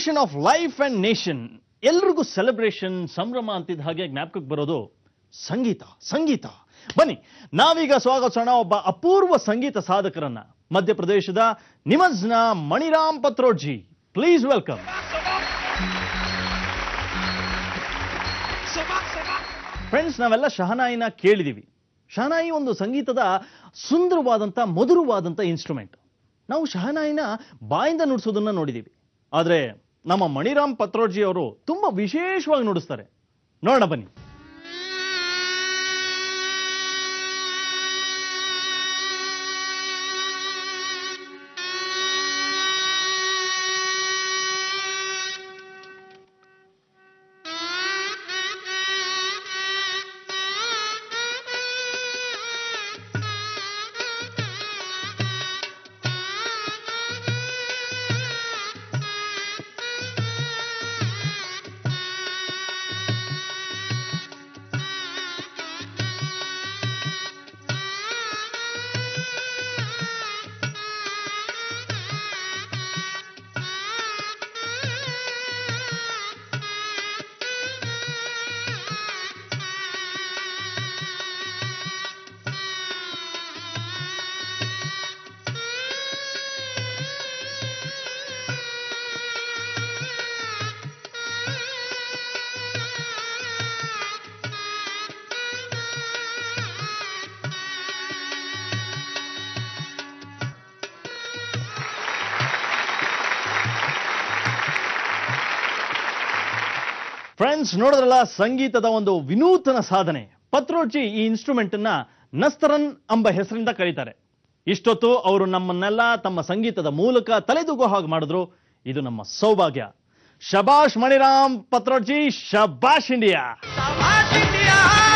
celebration of life and nation ಎಲ್ರಿಗೂ celebration ಸಂಭ್ರಮ ಅಂತಿದ್ದ ಹಾಗೆ ಜ್ಞಾಪಕಕ್ಕೆ ಬರೋದು ಸಂಗೀತ ಸಂಗೀತ ಬನ್ನಿ ನಾವೀಗ ಸ್ವಾಗತಿಸೋಣ ಒಬ್ಬ ಅಪೂರ್ವ ಸಂಗೀತ ಸಾಧಕರನ್ನ ಮಧ್ಯಪ್ರದೇಶದ ನಿಮಜ್ನ ಮಣಿರಾಮ್ ಪತ್ರೋಡ್ಜಿ ಪ್ಲೀಸ್ ವೆಲ್ಕಮ್ ಫ್ರೆಂಡ್ಸ್ ನಾವೆಲ್ಲ ಶಹನಾಯಿನ ಕೇಳಿದೀವಿ ಶಹನಾಯಿ ಒಂದು ಸಂಗೀತದ ಸುಂದರವಾದಂಥ ಮಧುರವಾದಂಥ ಇನ್ಸ್ಟ್ರೂಮೆಂಟ್ ನಾವು ಶಹನಾಯಿನ ಬಾಯಿಂದ ನುಡಿಸೋದನ್ನ ನೋಡಿದೀವಿ ಆದರೆ ನಮ್ಮ ಮಣಿರಾಮ್ ಪತ್ರೋಡ್ಜಿ ಅವರು ತುಂಬಾ ವಿಶೇಷವಾಗಿ ನುಡಿಸ್ತಾರೆ ನೋಡೋಣ ಬನ್ನಿ ಫ್ರೆಂಡ್ಸ್ ನೋಡಿದ್ರಲ್ಲ ಸಂಗೀತದ ಒಂದು ವಿನೂತನ ಸಾಧನೆ ಪತ್ರೋಜಿ ಈ ಇನ್ಸ್ಟ್ರೂಮೆಂಟ್ ಅನ್ನ ನಸ್ತರನ್ ಎಂಬ ಹೆಸರಿಂದ ಕರೀತಾರೆ ಇಷ್ಟೊತ್ತು ಅವರು ನಮ್ಮನ್ನೆಲ್ಲ ತಮ್ಮ ಸಂಗೀತದ ಮೂಲಕ ತಲೆದೂಗೋ ಹಾಗೆ ಮಾಡಿದ್ರು ಇದು ನಮ್ಮ ಸೌಭಾಗ್ಯ ಶಬಾಷ್ ಮಣಿರಾಮ್ ಪತ್ರೋಜಿ ಶಬಾಷ್ ಇಂಡಿಯಾ Sabah India